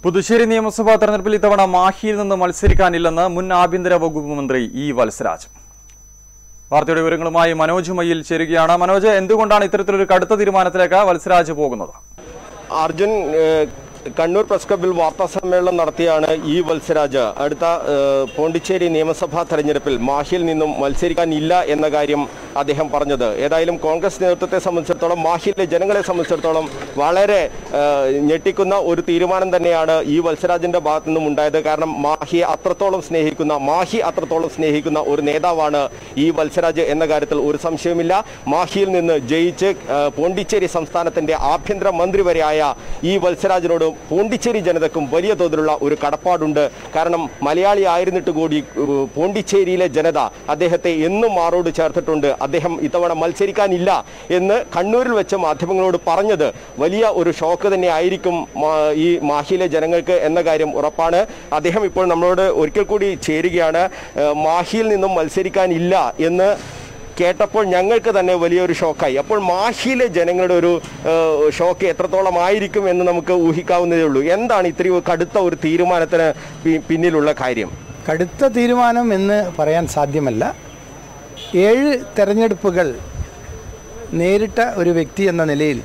പുതുശ്ശേരി നിയമസഭാ തെരഞ്ഞെടുപ്പിൽ ഇത്തവണ മാഹിയിൽ നിന്ന് മത്സരിക്കാനില്ലെന്ന് മുൻ ആഭ്യന്തര വകുപ്പ് മന്ത്രി ഇ വത്സരാജ് വാർത്തയുടെ വിവരങ്ങളുമായി മനോജ് മയ്യിൽ ചേരുകയാണ് മനോജ് എന്തുകൊണ്ടാണ് ഇത്തരത്തിലൊരു കടുത്ത തീരുമാനത്തിലേക്ക് വത്സരാജ് പോകുന്നത് അർജുൻ ഏഹ്, കണ്ണൂർ പ്രസ് ക്ലബിൽ വാർത്താ സമ്മേളനം നടത്തിയാണ് ഇ വത്സരാജ് അടുത്ത ഏഹ്, പോണ്ടിച്ചേരി നിയമസഭാ തെരഞ്ഞെടുപ്പിൽ മാഹിയിൽ നിന്നും മത്സരിക്കാനില്ല എന്ന കാര്യം അദ്ദേഹം പറഞ്ഞത് ഏതായാലും കോൺഗ്രസ് നേതൃത്വത്തെ സംബന്ധിച്ചിടത്തോളം മാഹിയിലെ ജനങ്ങളെ സംബന്ധിച്ചിടത്തോളം വളരെ ഏഹ്, ഞെട്ടിക്കുന്ന ഒരു തീരുമാനം തന്നെയാണ് ഈ വത്സരാജിന്റെ ഭാഗത്തു നിന്നും ഉണ്ടായത് കാരണം മാഹിയെ അത്രത്തോളം സ്നേഹിക്കുന്ന മാഹി അത്രത്തോളം സ്നേഹിക്കുന്ന ഒരു നേതാവാണ് ഈ വത്സരാജ് എന്ന കാര്യത്തിൽ ഒരു സംശയവുമില്ല മാഹിയിൽ നിന്ന് ജയിച്ച് ഏഹ്, പോണ്ടിച്ചേരി സംസ്ഥാനത്തിന്റെ ആഭ്യന്തര മന്ത്രി വരെയായ ഈ വത്സരാജിനോട് പോണ്ടിച്ചേരി ജനതക്കും വലിയ തോതിലുള്ള ഒരു കടപ്പാടുണ്ട് കാരണം മലയാളി ആയിരുന്നിട്ട് കൂടി ഏഹ്, പോണ്ടിച്ചേരിയിലെ ജനത അദ്ദേഹത്തെ എന്നും മാറോട് ചേർത്തിട്ടുണ്ട് അദ്ദേഹം ഇത്തവണ മത്സരിക്കാനില്ല എന്ന് കണ്ണൂരിൽ വെച്ച് മാധ്യമങ്ങളോട് പറഞ്ഞത് വലിയ ഒരു ഷോക്ക് തന്നെ ആയിരിക്കും മാ- ഈ മാഹിയിലെ ജനങ്ങൾക്ക് എന്ന കാര്യം ഉറപ്പാണ് അദ്ദേഹം ഇപ്പോൾ നമ്മളോട് ഒരിക്കൽ കൂടി ചേരുകയാണ് ഏഹ്, മാഹിയിൽ നിന്നും മത്സരിക്കാനില്ല എന്ന് കേട്ടപ്പോൾ ഞങ്ങൾക്ക് തന്നെ വലിയൊരു ഷോക്കായി അപ്പോൾ മാഹിയിലെ ജനങ്ങളുടെ ഒരു ഏഹ്, ഷോക്ക് എത്രത്തോളം ആയിരിക്കും എന്ന് നമുക്ക് ഊഹിക്കാവുന്നതേ ഉള്ളൂ എന്താണ് ഇത്രയും കടുത്ത ഒരു തീരുമാനത്തിന് പി- പിന്നിലുള്ള കാര്യം കടുത്ത തീരുമാനം എന്ന് പറയാൻ സാധ്യമല്ല ഏഴ് തെരഞ്ഞെടുപ്പുകൾ നേരിട്ട ഒരു വ്യക്തി എന്ന നിലയിൽ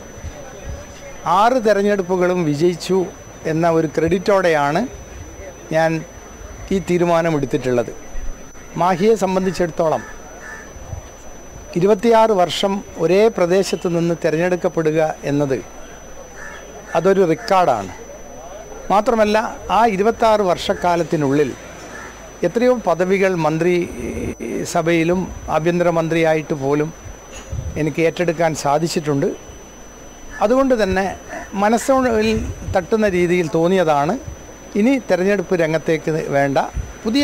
ആറ് തെരഞ്ഞെടുപ്പുകളും വിജയിച്ചു എന്ന ഒരു ക്രെഡിറ്റോടെയാണ് ഞാൻ ഈ തീരുമാനം എടുത്തിട്ടുള്ളത് മാഹിയെ സംബന്ധിച്ചിടത്തോളം ഇരുപത്തിയാറ് വർഷം ഒരേ പ്രദേശത്ത് നിന്ന് തിരഞ്ഞെടുക്കപ്പെടുക എന്നത് അതൊരു റെക്കോർഡാണ് മാത്രമല്ല ആ ഇരുപത്താറ് വർഷക്കാലത്തിനുള്ളിൽ എത്രയോ പദവികൾ മന്ത്രി സഭയിലും ആഭ്യന്തരമന്ത്രിയായിട്ട് പോലും എനിക്ക് ഏറ്റെടുക്കാൻ സാധിച്ചിട്ടുണ്ട് അതുകൊണ്ട് തന്നെ മനസ്സിൽ തട്ടുന്ന രീതിയിൽ തോന്നിയതാണ് ഇനി തെരഞ്ഞെടുപ്പ് രംഗത്തേക്ക് വേണ്ട പുതിയ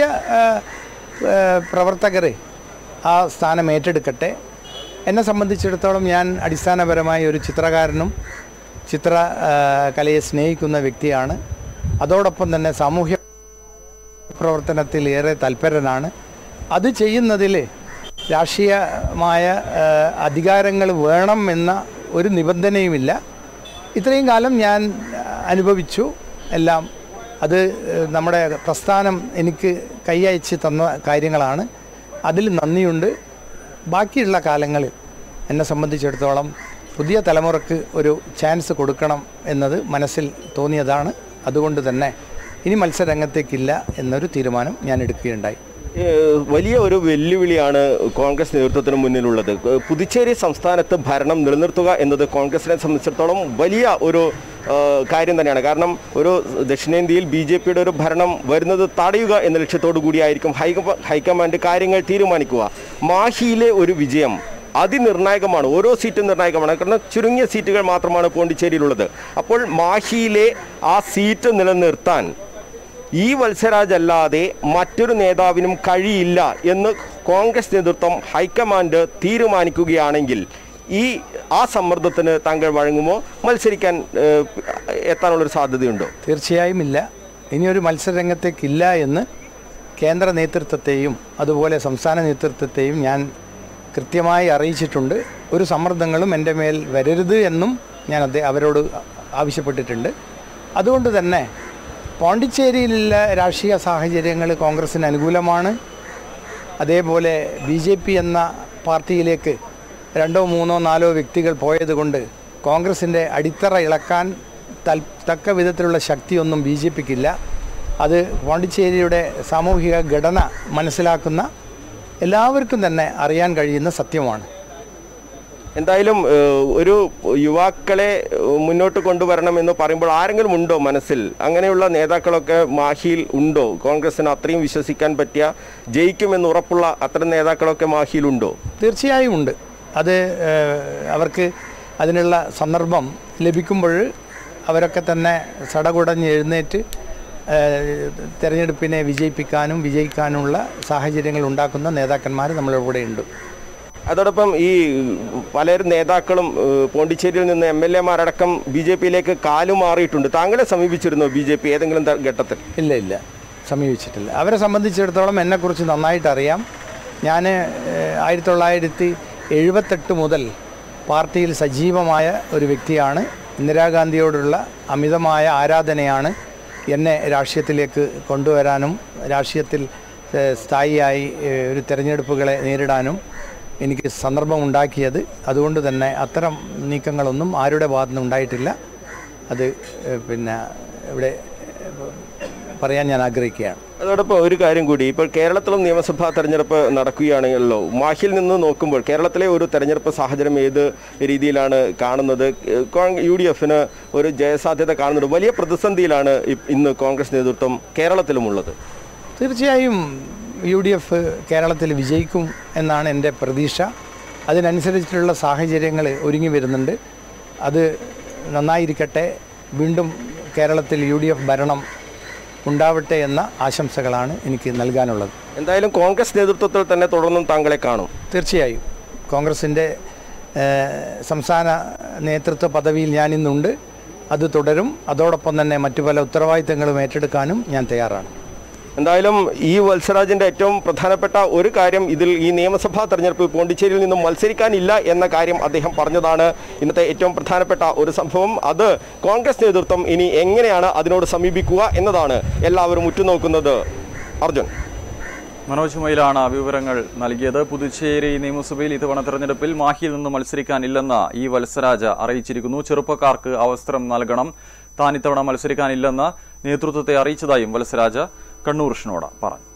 പ്രവർത്തകർ ആ സ്ഥാനം ഏറ്റെടുക്കട്ടെ എന്നെ സംബന്ധിച്ചിടത്തോളം ഞാൻ അടിസ്ഥാനപരമായി ഒരു ചിത്രകാരനും ചിത്ര ആ, കലയെ സ്നേഹിക്കുന്ന വ്യക്തിയാണ് അതോടൊപ്പം തന്നെ സാമൂഹ്യ പ്രവർത്തനത്തിൽ ഏറെ തൽപരനാണ് അത് ചെയ്യുന്നതിൽ രാഷ്ട്രീയമായ അധികാരങ്ങൾ വേണം എന്ന ഒരു നിബന്ധനയുമില്ല ഇത്രയും കാലം ഞാൻ അനുഭവിച്ചു എല്ലാം അത് ഏഹ്, നമ്മുടെ പ്രസ്ഥാനം എനിക്ക് കൈയച്ച് തന്ന കാര്യങ്ങളാണ് അതിൽ നന്ദിയുണ്ട് ബാക്കിയുള്ള കാലങ്ങളിൽ എന്നെ സംബന്ധിച്ചിടത്തോളം പുതിയ തലമുറക്ക് ഒരു ചാൻസ് കൊടുക്കണം എന്നത് മനസ്സിൽ തോന്നിയതാണ് അതുകൊണ്ട് തന്നെ ഇനി മത്സരരംഗത്തേക്കില്ല എന്നൊരു തീരുമാനം ഞാൻ എടുക്കുകയുണ്ടായി ഏഹ് വലിയ ഒരു വെല്ലുവിളിയാണ് കോൺഗ്രസ് നേതൃത്വത്തിന് മുന്നിലുള്ളത് ഏഹ് പുതുച്ചേരി സംസ്ഥാനത്ത് ഭരണം നിലനിർത്തുക എന്നത് കോൺഗ്രസിനെ സംബന്ധിച്ചിടത്തോളം വലിയ ഒരു ഏഹ് കാര്യം തന്നെയാണ് കാരണം ഒരു ദക്ഷിണേന്ത്യയിൽ ബി ജെ പിയുടെ ഒരു ഭരണം വരുന്നത് തടയുക എന്ന ലക്ഷ്യത്തോടു കൂടിയായിരിക്കും ഹൈക ഹൈക്കമാൻഡ് കാര്യങ്ങൾ തീരുമാനിക്കുക മാഹിയിലെ ഒരു വിജയം അതിനിർണായകമാണ് ഓരോ സീറ്റും നിർണായകമാണ് കാരണം ചുരുങ്ങിയ സീറ്റുകൾ മാത്രമാണ് പോണ്ടിച്ചേരിയിലുള്ളത് അപ്പോൾ മാഹിയിലെ ആ സീറ്റ് നിലനിർത്താൻ ഈ വത്സരാജ് അല്ലാതെ മറ്റൊരു നേതാവിനും കഴിയില്ല എന്ന് കോൺഗ്രസ് നേതൃത്വം ഹൈക്കമാൻഡ് തീരുമാനിക്കുകയാണെങ്കിൽ ഈ ആ സമ്മർദ്ദത്തിന് താങ്കൾ വഴങ്ങുമോ മത്സരിക്കാൻ ഏഹ്, എത്താനുള്ളൊരു സാധ്യതയുണ്ടോ തീർച്ചയായും ഇല്ല ഇനിയൊരു മത്സരരംഗത്തേക്കില്ല എന്ന് കേന്ദ്ര നേതൃത്വത്തെയും അതുപോലെ സംസ്ഥാന നേതൃത്വത്തെയും ഞാൻ കൃത്യമായി അറിയിച്ചിട്ടുണ്ട് ഒരു സമ്മർദ്ദങ്ങളും എൻ്റെ മേൽ വരരുത് എന്നും ഞാൻ അദ്ദേ അവരോട് ആവശ്യപ്പെട്ടിട്ടുണ്ട് അതുകൊണ്ട് തന്നെ പോണ്ടിച്ചേരിയിലുള്ള രാഷ്ട്രീയ സാഹചര്യങ്ങൾ കോൺഗ്രസിന് അനുകൂലമാണ് അതേപോലെ ബി ജെ പി എന്ന പാർട്ടിയിലേക്ക് രണ്ടോ മൂന്നോ നാലോ വ്യക്തികൾ പോയതുകൊണ്ട് കോൺഗ്രസിൻ്റെ അടിത്തറ ഇളക്കാൻ തൽ തക്ക വിധത്തിലുള്ള ശക്തിയൊന്നും ബി ജെ പിക്കില്ല അത് പോണ്ടിച്ചേരിയുടെ സാമൂഹിക ഘടന മനസ്സിലാക്കുന്ന എല്ലാവർക്കും തന്നെ അറിയാൻ കഴിയുന്ന സത്യമാണ് എന്തായാലും ഏഹ്, ഒരു യുവാക്കളെ ഏഹ്, മുന്നോട്ട് കൊണ്ടുവരണം എന്ന് പറയുമ്പോൾ ആരെങ്കിലും ഉണ്ടോ മനസ്സിൽ അങ്ങനെയുള്ള നേതാക്കളൊക്കെ മാഹിയിൽ ഉണ്ടോ കോൺഗ്രസിന് അത്രയും വിശ്വസിക്കാൻ പറ്റിയ ജയിക്കുമെന്ന് ഉറപ്പുള്ള അത്തരം നേതാക്കളൊക്കെ മാഹിയിലുണ്ടോ തീർച്ചയായും ഉണ്ട് അത് ഏഹ്, അവർക്ക് അതിനുള്ള സന്ദർഭം ലഭിക്കുമ്പോൾ അവരൊക്കെ തന്നെ സടകുടഞ്ഞ് എഴുന്നേറ്റ് ഏഹ്, തെരഞ്ഞെടുപ്പിനെ വിജയിപ്പിക്കാനും വിജയിക്കാനുമുള്ള സാഹചര്യങ്ങൾ ഉണ്ടാക്കുന്ന നേതാക്കന്മാർ നമ്മളുടെ കൂടെ ഉണ്ട് അതോടൊപ്പം ഈ പലരും നേതാക്കളും ഏഹ്, പോണ്ടിച്ചേരിയിൽ നിന്ന് എം എൽ എമാരടക്കം ബി ജെ പിയിലേക്ക് കാലുമാറിയിട്ടുണ്ട് താങ്കളെ സമീപിച്ചിരുന്നോ ബി ജെ പി ഏതെങ്കിലും ത- ഘട്ടത്തിൽ ഇല്ല ഇല്ല സമീപിച്ചിട്ടില്ല അവരെ സംബന്ധിച്ചിടത്തോളം എന്നെക്കുറിച്ച് നന്നായിട്ട് അറിയാം ഞാൻ ആയിരത്തി തൊള്ളായിരത്തി എഴുപത്തെട്ട് മുതൽ പാർട്ടിയിൽ സജീവമായ ഒരു വ്യക്തിയാണ് ഇന്ദിരാഗാന്ധിയോടുള്ള അമിതമായ ആരാധനയാണ് എന്നെ രാഷ്ട്രീയത്തിലേക്ക് കൊണ്ടുവരാനും രാഷ്ട്രീയത്തിൽ ഏഹ്, സ്ഥായിയായി ഏഹ്, ഒരു തെരഞ്ഞെടുപ്പുകളെ നേരിടാനും എനിക്ക് സന്ദർഭം ഉണ്ടാക്കിയത് അതുകൊണ്ട് തന്നെ അത്തരം നീക്കങ്ങളൊന്നും ആരുടെ ഭാഗത്തുനിന്നും ഉണ്ടായിട്ടില്ല അത് ഏഹ്, പിന്നെ ഇവിടെ ഏഹ്, പറയാൻ ഞാൻ ആഗ്രഹിക്കുകയാണ് അതോടൊപ്പം ഒരു കാര്യം കൂടി ഇപ്പോൾ കേരളത്തിലും നിയമസഭാ തെരഞ്ഞെടുപ്പ് നടക്കുകയാണെങ്കിലോ മാഹിൽ നിന്ന് നോക്കുമ്പോൾ കേരളത്തിലെ ഒരു തെരഞ്ഞെടുപ്പ് സാഹചര്യം ഏത് രീതിയിലാണ് കാണുന്നത് യു ഡി എഫിന് ഒരു ജയസാധ്യത കാണുന്നുണ്ട് വലിയ പ്രതിസന്ധിയിലാണ് ഇ- ഇന്ന് കോൺഗ്രസ് നേതൃത്വം കേരളത്തിലുമുള്ളത് തീർച്ചയായും യു ഡി എഫ് കേരളത്തിൽ വിജയിക്കും എന്നാണ് എൻ്റെ പ്രതീക്ഷ അതിനനുസരിച്ചിട്ടുള്ള സാഹചര്യങ്ങൾ ഒരുങ്ങി വരുന്നുണ്ട് അത് നന്നായിരിക്കട്ടെ വീണ്ടും കേരളത്തിൽ യു ഡി എഫ് ഭരണം ഉണ്ടാവട്ടെ എന്ന ആശംസകളാണ് എനിക്ക് നൽകാനുള്ളത് എന്തായാലും കോൺഗ്രസ് നേതൃത്വത്തിൽ തന്നെ തുടർന്നും താങ്കളെ കാണും തീർച്ചയായും കോൺഗ്രസിൻ്റെ ഏഹ്, സംസ്ഥാന നേതൃത്വ പദവിയിൽ ഞാനിന്നുണ്ട് അത് തുടരും അതോടൊപ്പം തന്നെ മറ്റു പല ഉത്തരവാദിത്തങ്ങളും ഏറ്റെടുക്കാനും ഞാൻ തയ്യാറാണ് എന്തായാലും ഈ വത്സരാജിന്റെ ഏറ്റവും പ്രധാനപ്പെട്ട ഒരു കാര്യം ഇതിൽ ഈ നിയമസഭാ തെരഞ്ഞെടുപ്പിൽ പോണ്ടിച്ചേരിയിൽ നിന്നും മത്സരിക്കാനില്ല എന്ന കാര്യം അദ്ദേഹം പറഞ്ഞതാണ് ഇന്നത്തെ ഏറ്റവും പ്രധാനപ്പെട്ട ഒരു സംഭവം അത് കോൺഗ്രസ് നേതൃത്വം ഇനി എങ്ങനെയാണ് അതിനോട് സമീപിക്കുക എന്നതാണ് എല്ലാവരും ഉറ്റുനോക്കുന്നത് അർജുൻ മനോജ് മയിലാണ് വിവരങ്ങൾ നൽകിയത് പുതുച്ചേരി നിയമസഭയിൽ ഇത്തവണ തെരഞ്ഞെടുപ്പിൽ മാഹിയിൽ നിന്ന് മത്സരിക്കാനില്ലെന്ന് ഇ വത്സരാജ അറിയിച്ചിരിക്കുന്നു ചെറുപ്പക്കാർക്ക് അവസരം നൽകണം താൻ ഇത്തവണ മത്സരിക്കാനില്ലെന്ന് നേതൃത്വത്തെ അറിയിച്ചതായും വത്സരാജ കണ്ണൂർ വിഷ്ണുവോട് പറഞ്ഞു